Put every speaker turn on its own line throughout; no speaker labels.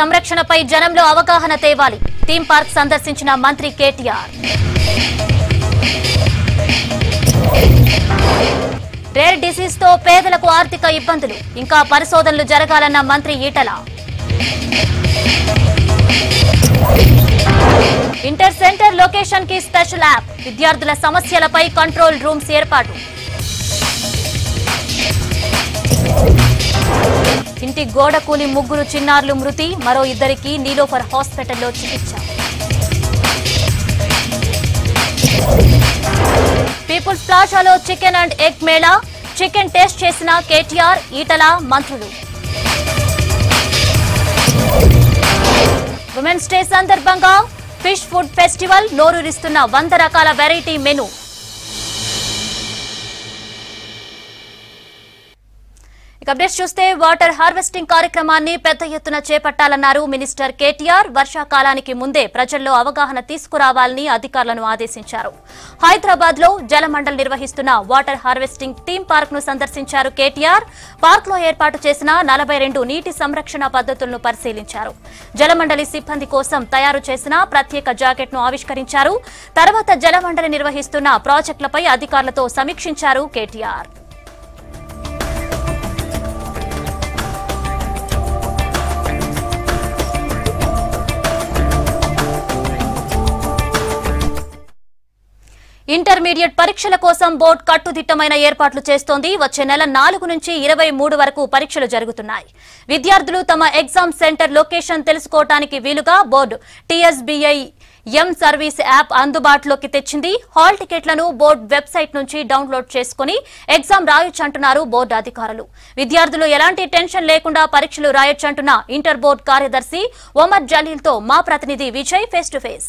సంరక్షణపై జనంలో అవగాహన తేవాలి థీమ్ పార్క్ సందర్శించిన మంత్రి కేటీఆర్ రేర్ డిసీజ్ తో పేదలకు ఆర్థిక ఇబ్బందులు ఇంకా పరిశోధనలు జరగాలన్న మంత్రి ఈటల ఇంటర్ సెంటర్ లొకేషన్ కి స్పెషల్ యాప్ విద్యార్థుల సమస్యలపై కంట్రోల్ రూమ్స్ ఏర్పాటు ఇంటి గోడ కూలి ముగ్గురు చిన్నారులు మృతి మరో ఇద్దరికి నీలోఫర్ హాస్పిటల్లో చికిత్స పీపుల్స్ ప్లాజాలో chicken and egg mela chicken taste చేసిన కేటీఆర్ ఈటల మంత్రులు ఉమెన్స్ డే సందర్భంగా ఫిష్ ఫుడ్ ఫెస్టివల్ నోరూరిస్తున్న వంద రకాల వెరైటీ మెను ఇక అప్డేట్స్ చూస్తే వాటర్ హార్వెస్టింగ్ కార్యక్రమాన్ని పెద్ద ఎత్తున చేపట్టాలన్నారు మినిస్టర్ కేటీఆర్ వర్షాకాలానికి ముందే ప్రజల్లో అవగాహన తీసుకురావాలని అధికారులను ఆదేశించారు హైదరాబాద్ లో జలమండల్ నిర్వహిస్తున్న వాటర్ హార్వెస్టింగ్ థీమ్ పార్క్ ను సందర్శించారు కేటీఆర్ పార్క్ లో ఏర్పాటు చేసిన నలభై రెండు నీటి సంరక్షణ పద్ధతులను పరిశీలించారు జలమండలి సిబ్బంది కోసం తయారు చేసిన ప్రత్యేక జాకెట్ ను ఆవిష్కరించారు తర్వాత జలమండలి నిర్వహిస్తున్న ప్రాజెక్టులపై అధికారులతో సమీక్షించారు కేటీఆర్ ఇంటర్మీడియట్ పరీక్షల కోసం బోర్డు కట్టుదిట్టమైన ఏర్పాట్లు చేస్తోంది వచ్చే నెల నాలుగు నుంచి ఇరవై మూడు వరకు పరీక్షలు జరుగుతున్నాయి విద్యార్థులు తమ ఎగ్జామ్ సెంటర్ లొకేషన్ తెలుసుకోవటానికి వీలుగా board TSBIE m service app అందుబాటులోకి తెచ్చింది హాల్ టికెట్లను బోర్డు వెబ్సైట్ నుంచి డౌన్లోడ్ చేసుకుని ఎగ్జామ్ రాయొచ్చంటున్నారు బోర్డు అధికారులు విద్యార్థులు ఎలాంటి టెన్షన్ లేకుండా పరీక్షలు రాయొచ్చంటున్న ఇంటర్ బోర్డు కార్యదర్శి ఒమర్ జలీల్తో మా ప్రతినిధి విజయ్ ఫేస్ టు ఫేస్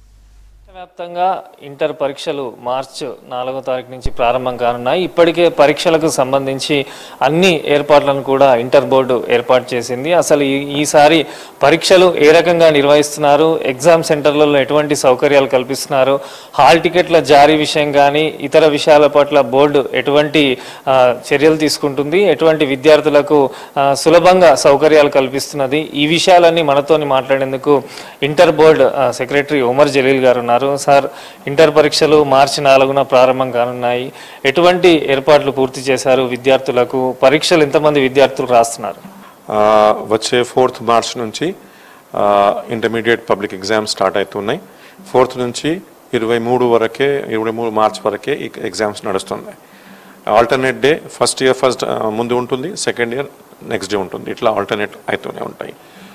వ్యాప్తంగా ఇంటర్ పరీక్షలు మార్చ్ నాలుగో తారీఖు నుంచి ప్రారంభం కానున్నాయి ఇప్పటికే పరీక్షలకు సంబంధించి అన్ని ఏర్పాట్లను కూడా ఇంటర్ బోర్డు ఏర్పాటు చేసింది అసలు ఈ- ఈసారి పరీక్షలు ఏ రకంగా నిర్వహిస్తున్నారు ఎగ్జామ్ సెంటర్లలో ఎటువంటి సౌకర్యాలు కల్పిస్తున్నారు హాల్ టికెట్ల జారీ విషయం కానీ ఇతర విషయాల పట్ల బోర్డు ఎటువంటి ఆ, చర్యలు తీసుకుంటుంది ఎటువంటి విద్యార్థులకు ఆ, సులభంగా సౌకర్యాలు కల్పిస్తున్నది ఈ విషయాలన్నీ మనతోని మాట్లాడేందుకు ఇంటర్ బోర్డు ఆ, సెక్రటరీ ఉమర్ జలీల్ గారు ఉన్నారు సార్ ఇంటర్ పరీక్షలు మార్చి నాలుగున ప్రారంభం కానున్నాయి ఎటువంటి ఏర్పాట్లు పూర్తి చేశారు విద్యార్థులకు పరీక్షలు ఎంతమంది విద్యార్థులు రాస్తున్నారు
ఆ, వచ్చే ఫోర్త్ మార్చ్ నుంచి ఇంటర్మీడియట్ పబ్లిక్ ఎగ్జామ్స్ స్టార్ట్ అవుతున్నాయి ఫోర్త్ నుంచి ఇరవై మూడు వరకే ఇరవై మూడు మార్చ్ వరకే ఈ ఎగ్జామ్స్ నడుస్తున్నాయి alternate day first year first ముందు ఉంటుంది సెకండ్ ఇయర్ నెక్స్ట్ డే ఉంటుంది ఇట్లా ఆల్టర్నేట్ అవుతూనే ఉంటాయి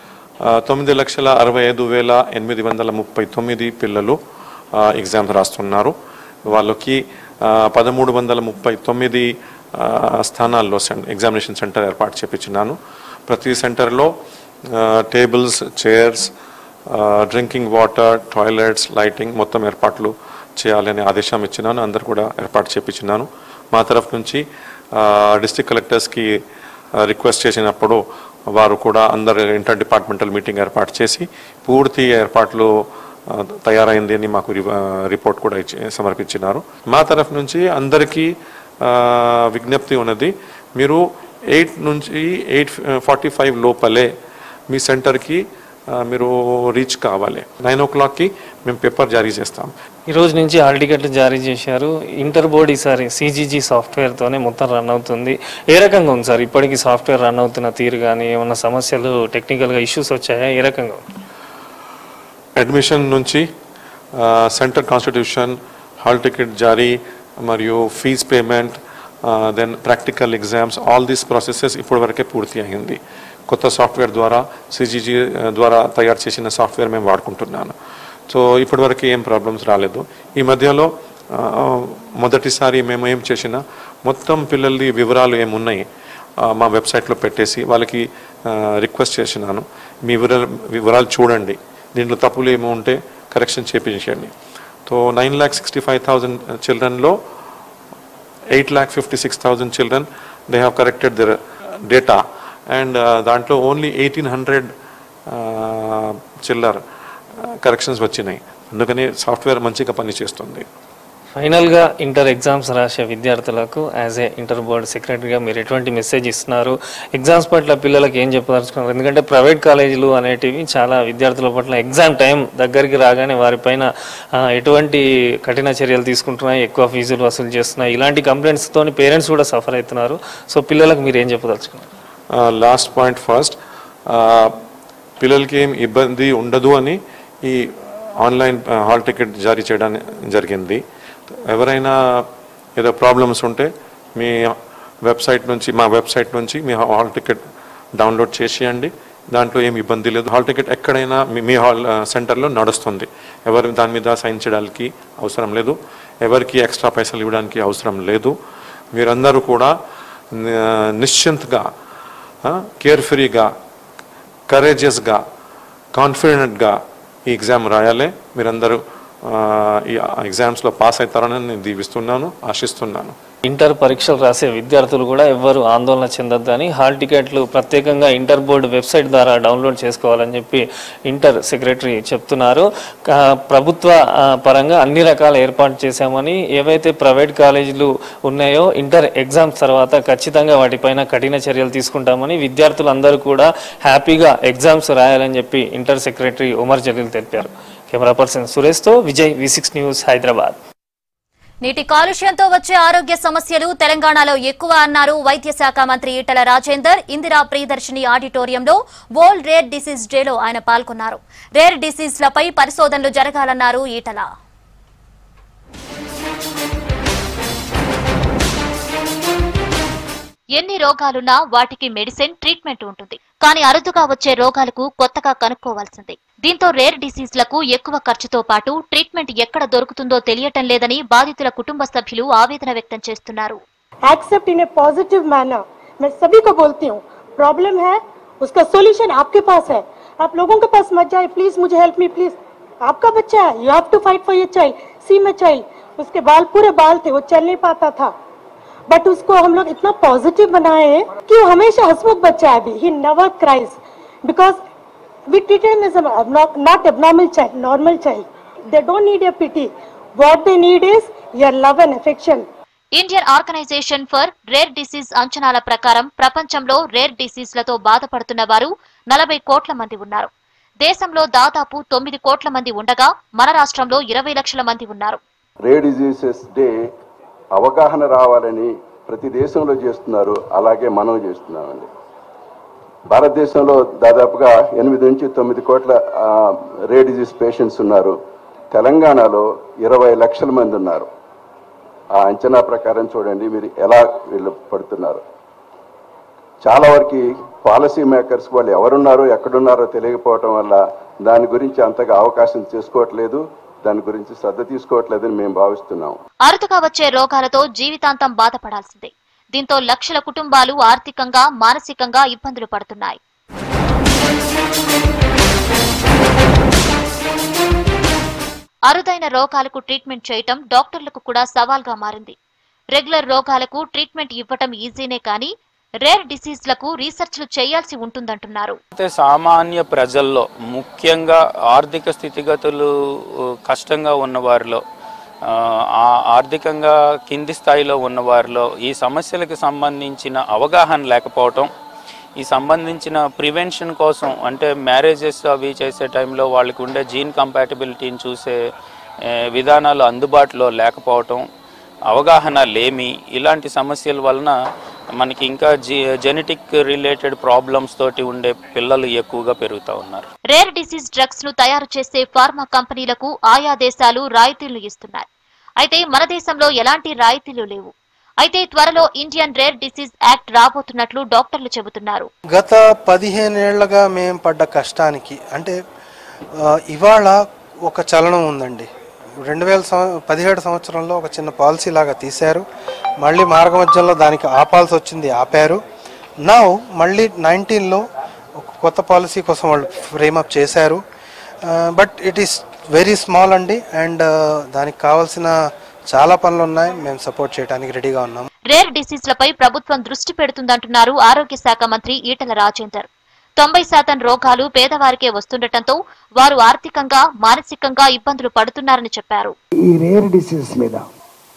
ఆ, తొమ్మిది లక్షల అరవై ఐదు వేల ఎనిమిది వందల ముప్పై తొమ్మిది పిల్లలు ఎగ్జామ్స్ రాస్తున్నారు వాళ్ళకి ఆ, పదమూడు వందల ముప్పై తొమ్మిది ఆ, స్థానాల్లో సెం- ఎగ్జామినేషన్ సెంటర్ ఏర్పాటు చేపించినాను ప్రతి సెంటర్లో ఆ, టేబుల్స్ చైర్స్ ఆ, డ్రింకింగ్ వాటర్ టాయిలెట్స్ లైటింగ్ మొత్తం ఏర్పాట్లు చేయాలని ఆదేశం ఇచ్చినాను అందరు కూడా ఏర్పాటు చేపించినాను మా తరఫు నుంచి ఆ, డిస్ట్రిక్ట్ కలెక్టర్స్కి ఆ, రిక్వెస్ట్ చేసినప్పుడు వారు కూడా అందరు ఇంటర్ డిపార్ట్మెంటల్ మీటింగ్ ఏర్పాటు చేసి పూర్తి ఏర్పాట్లు ఆ, తయారైంది అని మాకు రి- ఆ, రిపోర్ట్ కూడా ఇచ్చి సమర్పించినారు మా తరఫు నుంచి అందరికీ ఆ, విజ్ఞప్తి ఉన్నది మీరు ఎయిట్ నుంచి ఎయిట్ ఫార్టీ ఫైవ్ లోపలే మీ సెంటర్కి ఆ, మీరు రీచ్ కావాలి నైన్ ఓ క్లాక్కి మేము పేపర్ జారీ చేస్తాం
ఈ రోజు నుంచి హాల్ టికెట్లు జారీ చేశారు ఇంటర్ బోర్డ్ ఈసారి సిజీజీ సాఫ్ట్వేర్తోనే మొత్తం రన్ అవుతుంది ఏ రకంగా ఉంది సార్ ఇప్పటికీ సాఫ్ట్వేర్ రన్ అవుతున్న తీరు కానీ ఏమన్నా సమస్యలు టెక్నికల్గా ఇష్యూస్ వచ్చాయా ఏ రకంగా ఉంది?
అడ్మిషన్ నుంచి ఆ, సెంటర్ కాన్స్టిట్యూషన్ హాల్ టికెట్ జారీ మరియు fees payment then practical exams all these processes ఇప్పటివరకే పూర్తి అయింది కొత్త సాఫ్ట్వేర్ ద్వారా సిజీజీ ద్వారా తయారు చేసిన సాఫ్ట్వేర్ మేము వాడుకుంటున్నాను సో ఇప్పటివరకు ఏం ప్రాబ్లమ్స్ రాలేదు ఈ మధ్యలో ఆ, మొదటిసారి మేము ఏం చేసినా మొత్తం పిల్లలది వివరాలు ఏమున్నాయి ఆ, మా వెబ్సైట్లో పెట్టేసి వాళ్ళకి రిక్వెస్ట్ చేసినాను మీ వివరాలు వివరాలు చూడండి దీంట్లో తప్పులు ఏమో ఉంటే కరెక్షన్ చేపించండి so nine lakh sixty five thousand చిల్డ్రన్లో eight lakh fifty six thousand children they have corrected their data and దాంట్లో ఓన్లీ ఎయిటీన్ హండ్రెడ్ చిల్లర్ కరెక్షన్స్ వచ్చినాయి అందుకని సాఫ్ట్వేర్ మంచిగా పనిచేస్తుంది
ఫైనల్గా ఇంటర్ ఎగ్జామ్స్ రాసే విద్యార్థులకు యాజ్ ఏ ఇంటర్ బోర్డ్ సెక్రటరీగా మీరు ఎటువంటి మెసేజ్ ఇస్తున్నారు ఎగ్జామ్స్ పట్ల పిల్లలకి ఏం చెప్పదలుచుకున్నారు ఎందుకంటే ప్రైవేట్ కాలేజీలు అనేటివి చాలా విద్యార్థుల పట్ల ఎగ్జామ్ టైం దగ్గరికి రాగానే వారిపైన ఆ, ఎటువంటి కఠిన చర్యలు తీసుకుంటున్నాయి ఎక్కువ ఫీజులు వసూలు చేస్తున్నాయి ఇలాంటి కంప్లైంట్స్తో పేరెంట్స్ కూడా సఫర్ అవుతున్నారు సో పిల్లలకు మీరు ఏం చెప్పదలుచుకున్నారు
లాస్ట్ పాయింట్ ఫస్ట్ పిల్లలకి ఏం ఇబ్బంది ఉండదు అని ఈ ఆన్లైన్ హాల్ టికెట్ జారీ చేయడం జరిగింది ఎవరైనా ఏదో ప్రాబ్లమ్స్ ఉంటే మీ వెబ్సైట్ నుంచి మా వెబ్సైట్ నుంచి మీ హాల్ టికెట్ డౌన్లోడ్ చేసేయండి దాంట్లో ఏం ఇబ్బంది లేదు హాల్ టికెట్ ఎక్కడైనా మీ- మీ హాల్ సెంటర్లో నడుస్తుంది ఎవరు దాని మీద సైన్ చేయడానికి అవసరం లేదు ఎవరికి ఎక్స్ట్రా పైసలు ఇవ్వడానికి అవసరం లేదు మీరందరూ కూడా ని- నిశ్చింతగా కేర్ ఫ్రీగా కరేజియస్గా కాన్ఫిడెంట్గా ఈ ఎగ్జామ్ రాయాలి మీరందరూ ఆ, ఈ ఎగ్జామ్స్లో పాస్ అవుతారని నేను దీవిస్తున్నాను ఆశిస్తున్నాను
ఇంటర్ పరీక్షలు రాసే విద్యార్థులు కూడా ఎవ్వరు ఆందోళన చెందొద్దని హాల్ టికెట్లు ప్రత్యేకంగా ఇంటర్ బోర్డు వెబ్సైట్ ద్వారా డౌన్లోడ్ చేసుకోవాలని చెప్పి ఇంటర్ సెక్రటరీ చెప్తున్నారు కా- ప్రభుత్వ ఆ, పరంగా అన్ని రకాల ఏర్పాటు చేశామని ఏవైతే ప్రైవేట్ కాలేజీలు ఉన్నాయో ఇంటర్ ఎగ్జామ్స్ తర్వాత ఖచ్చితంగా వాటిపైన కఠిన చర్యలు తీసుకుంటామని విద్యార్థులందరూ కూడా హ్యాపీగా ఎగ్జామ్స్ రాయాలని చెప్పి ఇంటర్ సెక్రటరీ ఉమర్ జలీల్ తెలిపారు కెమెరా పర్సన్ సురేష్తో Vijay V six news Hyderabad
నీటి కాలుష్యంతో వచ్చే ఆరోగ్య సమస్యలు తెలంగాణలో ఎక్కువ అన్నారు వైద్య శాఖ మంత్రి ఈటల రాజేందర్ ఇందిరా ప్రియదర్శిని ఆడిటోరియంలో వరల్డ్ రేర్ డిసీజ్ డేలో ఆయన పాల్గొన్నారు రేర్ డిసీజ్లపై పరిశోధనలు జరగాలన్నారు ఈటల ఎన్ని రోగాలున్నా వాటికి మెడిసిన్ ట్రీట్మెంట్ ఉంటుంది కానీ అరుదుగా వచ్చే రోగాలకు కొత్తగా కనుక్కోవాల్సింది దీంతో రేర్ డిసీజ్లకు ఎక్కువ ఖర్చుతో పాటు ట్రీట్మెంట్ ఎక్కడ దొరుకుతుందో తెలియటం లేదని బాధితుల కుటుంబ సభ్యులు ఆవేదన వ్యక్తం చేస్తున్నారు
except in a positive manner मैं सभी को बोलती हूँ प्रॉब्लम है उसका सॉल्यूशन आपके पास है आप लोगों के पास मत जाए प्लीज मुझे हेल्प मी प्लीज आपका बच्चा है you have to fight for your child see में चाइल्ड उसके बाल पूरे बाल थे वो चल नहीं पाता था बट उसको हम लोग इतना पॉजिटिव बनाए हैं कि वो हमेशा हंसमुख बच्चा है अभी ही never cries because we treat him as a not, not abnormal child, normal child. They don't need your pity. What they need is your love and affection.
Indian organisation for rare disease అంచనాల ప్రకారం ప్రపంచంలో rare డిసీజ్లతో బాధపడుతున్న వారు నలభై కోట్ల మంది ఉన్నారు దేశంలో దాదాపు తొమ్మిది కోట్ల మంది ఉండగా మన రాష్ట్రంలో ఇరవై లక్షల మంది ఉన్నారు
రే డిజీజెస్ డే అవగాహన రావాలని ప్రతి దేశంలో చేస్తున్నారు అలాగే మనం చేస్తున్నామండి భారతదేశంలో దాదాపుగా ఎనిమిది నుంచి తొమ్మిది కోట్ల ఆ, రే డిజీజ్ పేషెంట్స్ ఉన్నారు తెలంగాణలో ఇరవై లక్షల మంది ఉన్నారు ఆ అంచనా ప్రకారం చూడండి మీరు ఎలా వీళ్ళు పడుతున్నారు చాలా వరకు పాలసీ మేకర్స్ వాళ్ళు ఎవరున్నారో ఎక్కడున్నారో తెలియకపోవటం వల్ల దాని గురించి అంతగా అవకాశం చేసుకోవట్లేదు దాని గురించి శ్రద్ధ తీసుకోవట్లేదని మేము భావిస్తున్నాం
అరుదుగా వచ్చే రోగాలతో జీవితాంతం బాధపడాల్సిందే దీంతో లక్షల కుటుంబాలు ఆర్థికంగా మానసికంగా ఇబ్బందులు పడుతున్నాయి అరుదైన రోగాలకు ట్రీట్మెంట్ చేయటం డాక్టర్లకు కూడా సవాల్గా మారింది రెగ్యులర్ రోగాలకు ట్రీట్మెంట్ ఇవ్వటం ఈజీనే కానీ రేర్ డిసీజ్లకు రీసెర్చ్లు చేయాల్సి ఉంటుందంటున్నారు
అయితే సామాన్య ప్రజల్లో ముఖ్యంగా ఆర్థిక స్థితిగతులు ఉ, కష్టంగా ఉన్న వారిలో ఆ, ఆ ఆర్థికంగా కింది స్థాయిలో ఉన్న వారిలో ఈ సమస్యలకు సంబంధించిన అవగాహన లేకపోవటం ఈ సంబంధించిన ప్రివెన్షన్ కోసం అంటే మ్యారేజెస్ అవి చేసే టైంలో వాళ్ళకి ఉండే జీన్ కంపాటబిలిటీని చూసే ఏ, విధానాలు అందుబాటులో లేకపోవటం అవగాహన లేమి ఇలాంటి సమస్యల వలన మనకి ఇంకా జి జెనెటిక్ రిలేటెడ్ ప్రాబ్లమ్స్ తోటి ఉండే పిల్లలు ఎక్కువగా పెరుగుతూ ఉన్నారు
రేర్ డిసీజ్ డ్రగ్స్ ను తయారు చేసే ఫార్మా కంపెనీలకు ఆయా దేశాలు రాయితీలు ఇస్తున్నాయి అయితే మన దేశంలో ఎలాంటి రాయితీలు లేవు అయితే త్వరలో ఇండియన్ రేర్ డిసీజ్ యాక్ట్ రాబోతున్నట్లు డాక్టర్లు చెబుతున్నారు
గత పదిహేనేళ్లుగా మేము పడ్డ కష్టానికి అంటే ఆ, ఇవాళ ఒక చలనం ఉందండి రెండు వేల సంవ పదిహేడు సంవత్సరంలో ఒక చిన్న పాలసీ లాగా తీశారు మళ్ళీ మార్గమధ్యంలో దానికి ఆపాల్సి వచ్చింది ఆపారు నౌ మళ్ళీ నైన్టీన్లో ఒక కొత్త పాలసీ కోసం వాళ్ళు ఫ్రేమప్ చేశారు but it is very small అండి అండ్ దానికి కావాల్సిన చాలా పనులు ఉన్నాయి మేము సపోర్ట్ చేయడానికి రెడీగా ఉన్నాము
రేర్ డిసీజ్లపై ప్రభుత్వం దృష్టి పెడుతుందంటున్నారు ఆరోగ్య శాఖ మంత్రి ఈటల రాజేందర్ తొంభై శాతం రోగాలు పేదవారికే వస్తుండటంతో వారు ఆర్థికంగా మానసికంగా ఇబ్బందులు పడుతున్నారని చెప్పారు
ఈ రేర్ డిసీజెస్ మీద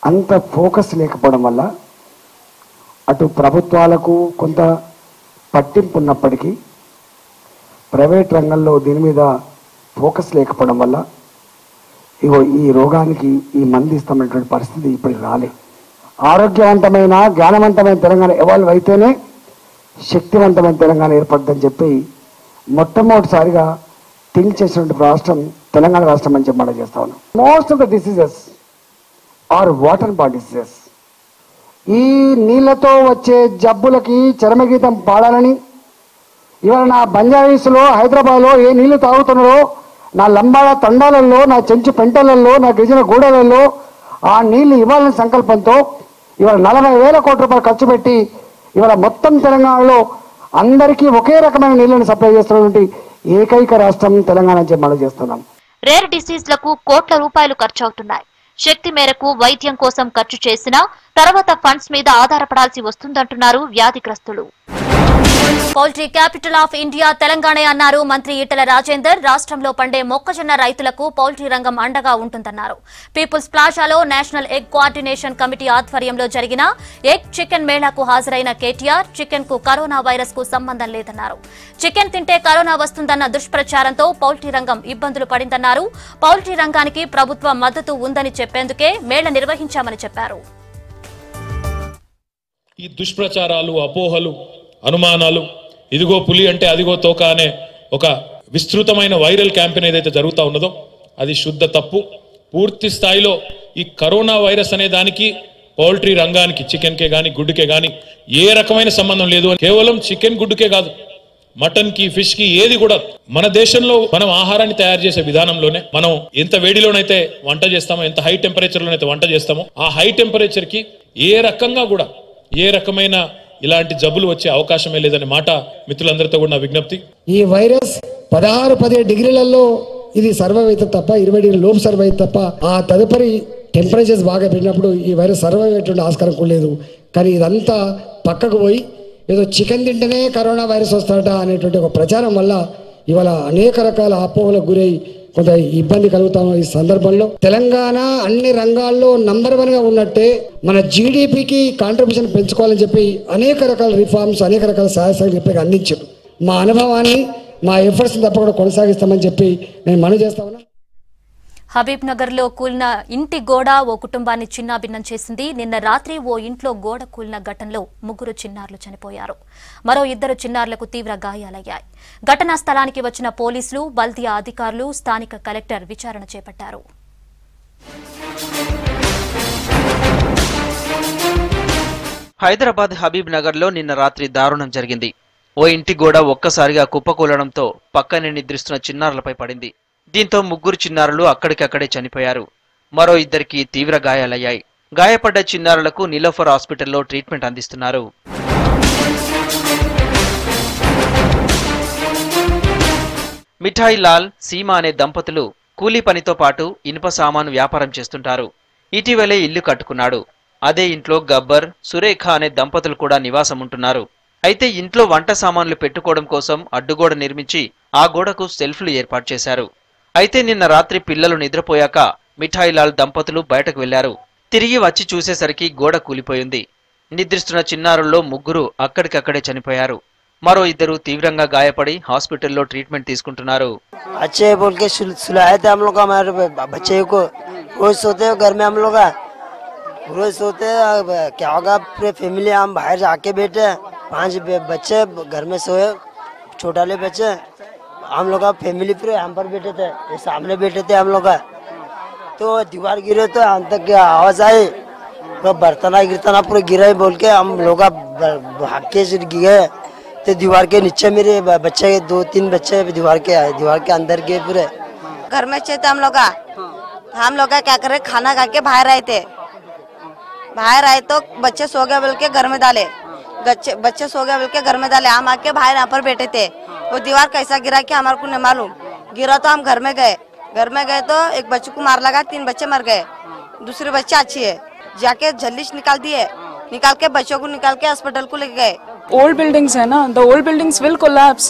అంత ఫోకస్ లేకపోవడం వల్ల అటు ప్రభుత్వాలకు కొంత పట్టింపు ఉన్నప్పటికీ ప్రైవేట్ రంగంలో దీని మీద ఫోకస్ లేకపోవడం వల్ల ఇగో ఈ రోగానికి ఈ మంది ఇస్తామనేటువంటి పరిస్థితి ఇప్పటికి రాలే ఆరోగ్యవంతమైన జ్ఞానవంతమైన తెలంగాణ ఎవాల్వ్ అయితేనే శక్తివంతమైన తెలంగాణ ఏర్పడుతుందని చెప్పి మొట్టమొదటిసారిగా థింక్ చేసినటువంటి రాష్ట్రం తెలంగాణ రాష్ట్రం అని చెప్పి మనం చేస్తా ఉన్నాం most of the diseases are water body diseases ఈ నీళ్లతో వచ్చే జబ్బులకి చరమగీతం పాడాలని ఇవాళ నా బంజారీస్లో హైదరాబాద్లో ఏ నీళ్లు తాగుతున్నారో నా లంబాడ తండాలలో నా చెంచు పెంటలలో నా గిరిజన గూడలలో ఆ నీళ్లు ఇవ్వాలనే సంకల్పంతో ఇవాళ నలభై వేల కోట్ల రూపాయలు ఖర్చు పెట్టి ఇవాళ మొత్తం తెలంగాణలో అందరికీ ఒకే రకమైన నీళ్లను సప్లై చేస్తున్నటువంటి ఏకైక రాష్ట్రం తెలంగాణ అని చెప్పి మనం చేస్తున్నాం
రేర్ డిసీజ్లకు కోట్ల రూపాయలు ఖర్చవుతున్నాయి శక్తి మేరకు వైద్యం కోసం ఖర్చు చేసినా తర్వాత ఫండ్స్ మీద ఆధారపడాల్సి వస్తుందంటున్నారు వ్యాధిగ్రస్తులు poultry capital of India Telangana అన్నారు మంత్రి ఈటెల రాజేందర్ రాష్ట్రంలో పండే మొక్కజొన్న రైతులకు పౌల్ట్రీ రంగం అండగా ఉంటుందన్నారు పీపుల్స్ ప్లాజాలో నేషనల్ ఎగ్ కోఆర్డినేషన్ కమిటీ ఆధ్వర్యంలో జరిగిన ఎగ్ చికెన్ మేళాకు హాజరైన కేటీఆర్ చికెన్ కు కరోనా వైరస్ కు సంబంధం లేదన్నారు చికెన్ తింటే కరోనా వస్తుందన్న దుష్ప్రచారంతో పౌల్ట్రీ రంగం ఇబ్బందులు పడిందన్నారు పౌల్ట్రీ రంగానికి ప్రభుత్వ మద్దతు ఉందని చెప్పేందుకే మేళ నిర్వహించామని చెప్పారు
ఈ దుష్ప్రచారాలు అపోహలు అనుమానాలు ఇదిగో పులి అంటే అదిగో తోక అనే ఒక విస్తృతమైన వైరల్ క్యాంపెయిన్ ఏదైతే జరుగుతూ ఉన్నదో అది శుద్ధ తప్పు పూర్తి స్థాయిలో ఈ కరోనా వైరస్ అనే దానికి పౌల్ట్రీ రంగానికి చికెన్కే కానీ గుడ్డుకే కానీ ఏ రకమైన సంబంధం లేదు కేవలం చికెన్ గుడ్డుకే కాదు మటన్ కి ఫిష్ కి ఏది కూడా మన దేశంలో మనం ఆహారాన్ని తయారు చేసే విధానంలోనే మనం ఎంత వేడిలోనైతే వంట చేస్తామో ఎంత హై టెంపరేచర్ లోనైతే వంట చేస్తామో ఆ హై టెంపరేచర్ కి ఏ రకంగా కూడా ఏ రకమైన ఇలాంటి జబ్బులు వచ్చే అవకాశమే లేదనే మాట మిత్రులందరితో కూడా నా విజ్ఞప్తి
ఈ వైరస్ పదహారు పదిహేడు డిగ్రీలలో ఇది సర్వైవ్ అవుతుంది తప్ప ఇరవై డిగ్రీ లోపు సర్వైవ్ అవుతుంది తప్ప ఆ తదుపరి టెంపరేచర్స్ బాగా పెరిగినప్పుడు ఈ వైరస్ సర్వైవ్ అయ్యేటువంటి ఆస్కారం కూడా లేదు కానీ ఇదంతా పక్కకు పోయి ఏదో చికెన్ తింటేనే కరోనా వైరస్ వస్తాడట అనేటువంటి ఒక ప్రచారం వల్ల ఇవాళ అనేక రకాల అపోహలకు గురై కొంత ఇబ్బంది కలుగుతాం ఈ సందర్భంలో తెలంగాణ అన్ని రంగాల్లో నంబర్ వన్ గా ఉన్నట్టే మన జీడిపికి కాంట్రిబ్యూషన్ పెంచుకోవాలని చెప్పి అనేక రకాల రిఫార్మ్స్ అనేక రకాల సహాయ సహకారాలు అందించారు మా అనుభవాన్ని మా ఎఫర్ట్స్ తప్పకుండా కొనసాగిస్తామని చెప్పి నేను మనవి చేస్తా ఉన్నా
హబీబ్ నగర్ లో కూలిన ఇంటి గోడ ఓ కుటుంబాన్ని చిన్నాభిన్నం చేసింది నిన్న రాత్రి ఓ ఇంట్లో గోడ కూలిన ఘటనలో ముగ్గురు చిన్నారులు చనిపోయారు మరో ఇద్దరు చిన్నారులకు తీవ్ర గాయాలయ్యాయి ఘటనా స్థలానికి వచ్చిన పోలీసులు బల్దియా అధికారులు స్థానిక కలెక్టర్ విచారణ చేపట్టారు
హైదరాబాద్ హబీబ్ నగర్లో నిన్న రాత్రి దారుణం జరిగింది ఓ ఇంటి గోడ ఒక్కసారిగా కుప్పకూలడంతో పక్కనే నిద్రిస్తున్న చిన్నారులపై పడింది దీంతో ముగ్గురు చిన్నారులు అక్కడికక్కడే చనిపోయారు మరో ఇద్దరికి తీవ్ర గాయాలయ్యాయి గాయపడ్డ చిన్నారులకు నిలోఫర్ హాస్పిటల్లో ట్రీట్మెంట్ అందిస్తున్నారు మిఠాయి లాల్ సీమా అనే దంపతులు కూలీ పనితో పాటు ఇనుప సామాను వ్యాపారం చేస్తుంటారు ఇటీవలే ఇల్లు కట్టుకున్నాడు అదే ఇంట్లో గబ్బర్ సురేఖ అనే దంపతులు కూడా నివాసం ఉంటున్నారు అయితే ఇంట్లో వంట సామాన్లు పెట్టుకోవడం కోసం అడ్డుగోడ నిర్మించి ఆ గోడకు సెల్ఫ్లు ఏర్పాటు చేశారు అయితే నిన్న రాత్రి పిల్లలు నిద్రపోయాక మిఠాయిలాల్ దంపతులు బయటకు వెళ్లారు తిరిగి వచ్చి చూసేసరికి గోడ కూలిపోయింది నిద్రిస్తున్న చిన్నారుల్లో ముగ్గురు అక్కడికక్కడే చనిపోయారు మరో ఇద్దరు తీవ్రంగా గాయపడి హాస్పిటల్లో ట్రీట్మెంట్ తీసుకుంటున్నారు
अच्छे बोल के सुल- सुलाए थे हम लोग हमारे ब- बच्चे को रोज सोते हैं घर में हम लोग रोज सोते हैं अब क्या होगा पूरे फैमिली हम बाहर जाके बैठे पांच बे- बच्चे घर में सोए छोटा ले बच्चे हम लोग का फैमिली पूरे हम पर बैठे थे ये सामने बैठे थे हम लोग का तो दीवार गिरे तो हम तक की आवाज आई पूरा बर्तना गिरतना पूरे गिरे बोल के हम लोग का ब- भाग के से गए तो दीवार के नीचे मेरे ब- बच्चे दो तीन बच्चे दीवार के आए दीवार के अंदर गए पूरे
घर में थे हम लोग का हम लोग का क्या करे खाना खा के बाहर आए थे बाहर आए तो बच्चे सो गए बोल के घर में डाले बच्चे बच्चे सो गए बोल के घर में डाले हम आके बाहर यहाँ पर बैठे थे वो दीवार कैसा गिरा कि हमारे को नहीं मालूम गिरा तो हम घर में गए घर में गए तो एक बच्चे को मार लगा तीन बच्चे मर गए दूसरे बच्चे अच्छी है जाके जल्लिश निकाल दिए निकाल के बच्चों को निकाल के हॉस्पिटल को लेके गए
old buildings है ना the old buildings will collapse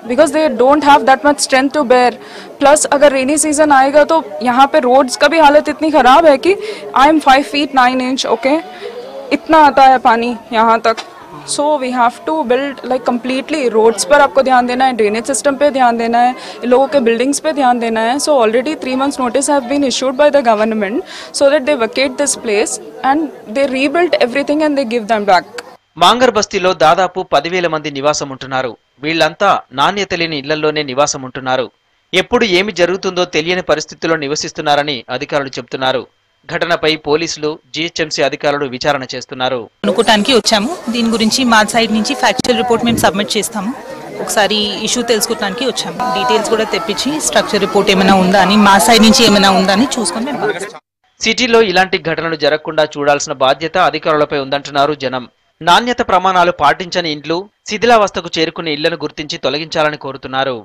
because they don't have that much strength to bear plus अगर रेनी सीजन आएगा तो यहाँ पे रोड्स का भी हालत इतनी ख़राब है कि I am five feet nine inch okay इतना आता है पानी यहाँ तक so we have to build like completely roads पर आपको ध्यान देना है ड्रेनेज सिस्टम पे ध्यान देना है लोगों के बिल्डिंग्स पे ध्यान देना है so already three months notice have been issued by the government so that they vacate this place and they rebuild everything and they give them back
Mangar బస్తీలో దాదాపు పదివేల మంది నివాసం ఉంటున్నారు వీళ్లంతా నాణ్యత లేని ఇళ్లలోనే నివాసం ఉంటున్నారు ఎప్పుడు ఏమి జరుగుతుందో తెలియని పరిస్థితుల్లో నివసిస్తున్నారని అధికారులు చెబుతున్నారు ఘటనపై పోలీసులు జీహెచ్ఎంసీ అధికారులు విచారణ చేస్తున్నారు
అనుకోవటానికి వచ్చాము దీని గురించి మా సైడ్ నుంచి ఫ్యాక్చువల్ రిపోర్ట్ మేము సబ్మిట్ చేస్తాము ఒకసారి ఇష్యూ తెలుసుకోవడానికి వచ్చాము డీటెయిల్స్ కూడా తెప్పించి స్ట్రక్చర్ రిపోర్ట్ ఏమైనా ఉందా అని మా సైడ్ నుంచి ఏమైనా ఉందా అని చూసుకొని మేము పంపిస్తాం.
సిటీలో ఇలాంటి ఘటనలు జరగకుండా చూడాల్సిన బాధ్యత అధికారులపై ఉందంటున్నారు జనం నాణ్యత ప్రమాణాలు పాటించని ఇండ్లు శిథిలావస్థకు చేరుకునే ఇళ్లను గుర్తించి తొలగించాలని కోరుతున్నారు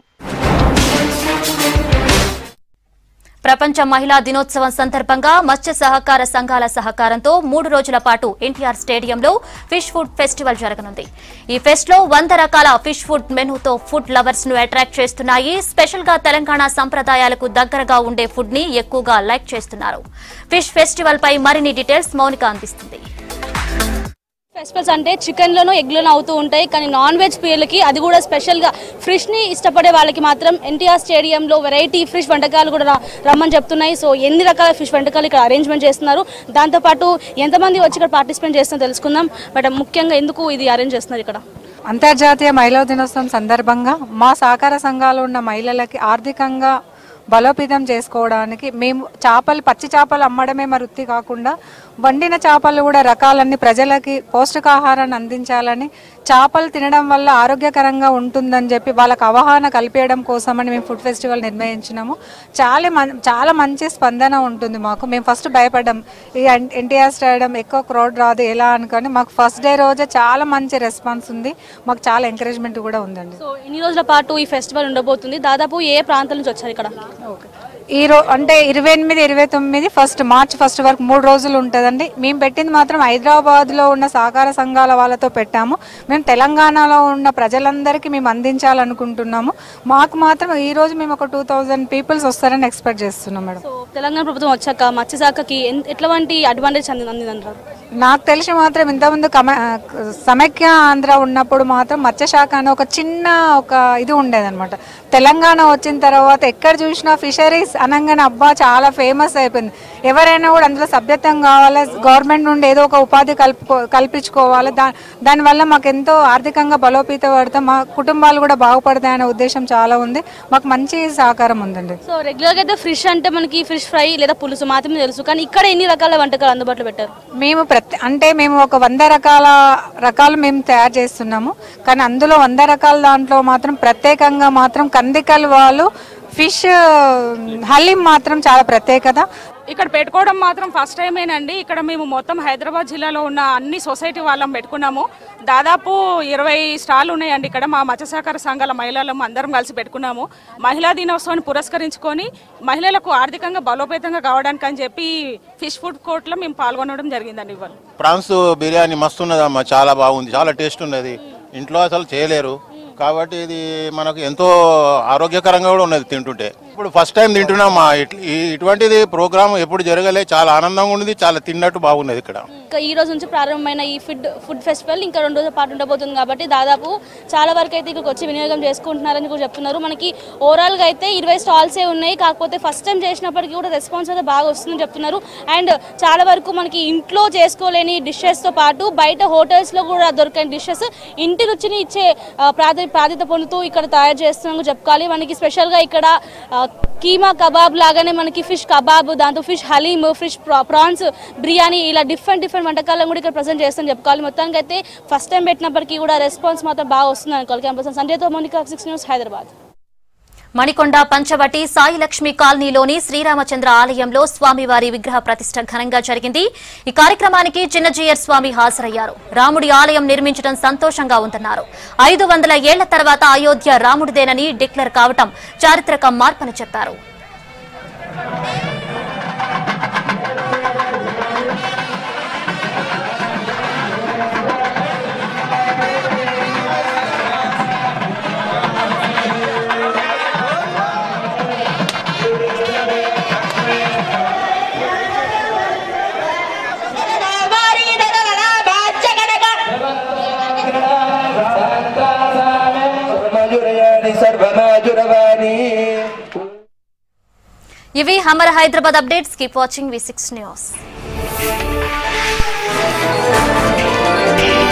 ప్రపంచ మహిళా దినోత్సవం సందర్భంగా మత్స్య సహకార సంఘాల సహకారంతో మూడు రోజుల పాటు ఎన్టీఆర్ స్టేడియంలో ఫిష్ ఫుడ్ ఫెస్టివల్ జరగనుంది ఈ ఫెస్ట్ లో వంద రకాల ఫిష్ ఫుడ్ మెనూతో ఫుడ్ లవర్స్ ను అట్రాక్ట్ చేస్తున్నాయి స్పెషల్ గా తెలంగాణ సంప్రదాయాలకు దగ్గరగా ఉండే ఫుడ్ ని ఎక్కువగా లైక్ చేస్తున్నారు ఫిష్ ఫెస్టివల్ పై మరిన్ని డీటెయిల్స్ మౌనిక అందిస్తుంది
ఫెస్టివల్స్ అంటే చికెన్లోనూ ఎగ్లోనూ అవుతూ ఉంటాయి కానీ నాన్ వెజ్ ప్రియులకి అది కూడా స్పెషల్గా ఫిష్ని ఇష్టపడే వాళ్ళకి మాత్రం ఎన్టీఆర్ స్టేడియంలో వెరైటీ ఫిష్ వంటకాలు కూడా రా- రమ్మని చెప్తున్నాయి సో ఎన్ని రకాల ఫిష్ వంటకాలు ఇక్కడ అరేంజ్మెంట్ చేస్తున్నారు దాంతోపాటు ఎంతమంది వచ్చి ఇక్కడ పార్టిసిపేట్ చేస్తున్నారో తెలుసుకుందాం బట్ ముఖ్యంగా ఎందుకు ఇది అరేంజ్ చేస్తున్నారు ఇక్కడ
అంతర్జాతీయ మహిళా దినోత్సవం సందర్భంగా మా సహకార సంఘాలు ఉన్న మహిళలకి ఆర్థికంగా బలోపేతం చేసుకోవడానికి మేము చేపలు పచ్చి చేపలు అమ్మడమే మా వృత్తి కాకుండా వండిన చేపలు కూడా రకాలన్నీ ప్రజలకి పౌష్టికాహారాన్ని అందించాలని చేపలు తినడం వల్ల ఆరోగ్యకరంగా ఉంటుందని చెప్పి వాళ్ళకి అవగాహన కల్పించడం కోసమని మేము ఫుడ్ ఫెస్టివల్ నిర్వహించినాము చాలా మం చాలా మంచి స్పందన ఉంటుంది మాకు మేము ఫస్ట్ భయపడ్డాం ఈ ఎన్టీఆర్ స్టేడియం ఎక్కువ క్రౌడ్ రాదు ఎలా అనుకొని మాకు ఫస్ట్ డే రోజే చాలా మంచి రెస్పాన్స్ ఉంది మాకు చాలా ఎంకరేజ్మెంట్ కూడా ఉందండి
సో ఇన్ని రోజుల పాటు ఈ ఫెస్టివల్ ఉండబోతుంది దాదాపు ఏ ప్రాంతాల నుంచి వచ్చారు ఇక్కడ
ఈ రో అంటే ఇరవై ఎనిమిది ఇరవై తొమ్మిది ఫస్ట్ మార్చ్ ఫస్ట్ వరకు మూడు రోజులు ఉంటుందండి మేము పెట్టింది మాత్రం హైదరాబాద్లో ఉన్న సహకార సంఘాల వాళ్ళతో పెట్టాము మేము తెలంగాణలో ఉన్న ప్రజలందరికీ మేము అందించాలనుకుంటున్నాము మాకు మాత్రం ఈ రోజు మేము ఒక టూ థౌజండ్ పీపుల్స్ వస్తారని ఎక్స్పెక్ట్ చేస్తున్నాం మేడం
సో తెలంగాణ ప్రభుత్వం వచ్చాక మత్స్యశాఖకి ఎన్- ఎట్లాంటి అడ్వాంటేజ్ అంది అందిందంటారు
నాకు తెలిసి మాత్రం ఇంతకుముందు కమ సమైక్య ఆంధ్ర ఉన్నప్పుడు మాత్రం మత్స్యశాఖ అనే ఒక చిన్న ఒక ఇది ఉండేదన్నమాట తెలంగాణ వచ్చిన తర్వాత ఎక్కడ చూసినా ఫిషరీస్ అనగానే అబ్బా చాలా ఫేమస్ అయిపోయింది ఎవరైనా కూడా అందులో సభ్యత్వం కావాలి గవర్నమెంట్ నుండి ఏదో ఒక ఉపాధి కల్పుకో కల్పించుకోవాలి దా దానివల్ల మాకు ఎంతో ఆర్థికంగా బలోపేత పడతాం మా కుటుంబాలు కూడా బాగుపడతాయనే ఉద్దేశం చాలా ఉంది మాకు మంచి సహకారం ఉందండి
సో రెగ్యులర్గా అయితే ఫిష్ అంటే మనకి ఫిష్ ఫ్రై లేదా పులుసు మాత్రమే తెలుసు కానీ ఇక్కడ ఎన్ని రకాల వంటకాలు అందుబాటులో పెట్టారు
మేము ప్రతి అంటే మేము ఒక వంద రకాల రకాలు మేము తయారు చేస్తున్నాము కానీ అందులో వంద రకాల దాంట్లో మాత్రం ప్రత్యేకంగా మాత్రం కందికల్ వాళ్ళు ఫిష్ హలీం మాత్రం చాలా ప్రత్యేకత
ఇక్కడ పెట్టుకోవడం మాత్రం ఫస్ట్ టైమేనండి ఇక్కడ మేము మొత్తం హైదరాబాద్ జిల్లాలో ఉన్న అన్ని సొసైటీ వాళ్ళం పెట్టుకున్నాము దాదాపు ఇరవై స్టాల్ ఉన్నాయండి ఇక్కడ మా మత్స్య సహకార సంఘాల మహిళలం అందరం కలిసి పెట్టుకున్నాము మహిళా దినోత్సవాన్ని పురస్కరించుకొని మహిళలకు ఆర్థికంగా బలోపేతంగా కావడానికి అని చెప్పి ఫిష్ ఫుడ్ కోర్ట్లో మేము పాల్గొనడం జరిగిందండి ఇవాళ
ప్రాన్స్ బిర్యానీ మస్తు ఉన్నదమ్మా చాలా బాగుంది చాలా టేస్ట్ ఉన్నది ఇంట్లో అసలు చేయలేరు కాబట్టి ఇది మనకు ఎంతో ఆరోగ్యకరంగా కూడా ఉన్నది తింటుంటే ఇప్పుడు ఫస్ట్ టైం తింటున్నామా ఇట్- ఈ- ఇటువంటిది ప్రోగ్రామ్ ఎప్పుడు జరగలే చాలా ఆనందంగా ఉన్నది చాలా తిన్నట్టు బాగున్నది ఇక్కడ
ఇంకా ఈ రోజు నుంచి ప్రారంభమైన ఈ ఫుడ్ ఫుడ్ ఫెస్టివల్ ఇంకా రెండు రోజుల పాటు ఉండబోతుంది కాబట్టి దాదాపు చాలా వరకు అయితే ఇక్కడికి వచ్చి వినియోగం చేసుకుంటున్నారని కూడా చెప్తున్నారు మనకి ఓవరాల్గా అయితే ఇరవై స్టాల్సే ఉన్నాయి కాకపోతే ఫస్ట్ టైం చేసినప్పటికీ కూడా రెస్పాన్స్ అయితే బాగా వస్తుందని చెప్తున్నారు అండ్ చాలా వరకు మనకి ఇంట్లో చేసుకోలేని డిషెస్తో పాటు బయట హోటల్స్లో కూడా దొరకని డిషెస్ ఇంటి రుచిని ఇచ్చే ఆ, ప్రాధ ప్రాధాన్యత పొందుతూ ఇక్కడ తయారు చేస్తున్నాము చెప్పుకోవాలి మనకి స్పెషల్గా ఇక్కడ ఆ, కీమా కబాబ్ లాగానే మనకి ఫిష్ కబాబ్ దాంతో fish haleem fish prawns biryani ఇలా డిఫరెంట్ డిఫరెంట్ వంటకాలను కూడా ఇక్కడ ప్రజెంట్ చేస్తామని చెప్పుకోవాలి మొత్తానికి అయితే ఫస్ట్ టైం పెట్టినప్పటికీ కూడా రెస్పాన్స్ మాత్రం బాగా వస్తుంది అనుకోవాలి క్యాంపస్ సంజయ్తో మోనికా సిక్స్ న్యూస్ హైదరాబాద్
మణికొండ పంచవటి సాయిలక్ష్మి కాలనీలోని శ్రీరామచంద్ర ఆలయంలో స్వామివారి విగ్రహ ప్రతిష్ట ఘనంగా జరిగింది ఈ కార్యక్రమానికి చిన్నజీయర్ స్వామి హాజరయ్యారు రాముడి ఆలయం నిర్మించడం సంతోషంగా ఉందన్నారు ఐదు వందల ఏళ్ల తర్వాత అయోధ్య రాముడిదేనని డిక్లేర్ కావటం చారిత్రక మార్పని చెప్పారు
సర్వాణి సర్వమాజురవాణి
ఇవి హమర్ Hyderabad updates keep watching V six news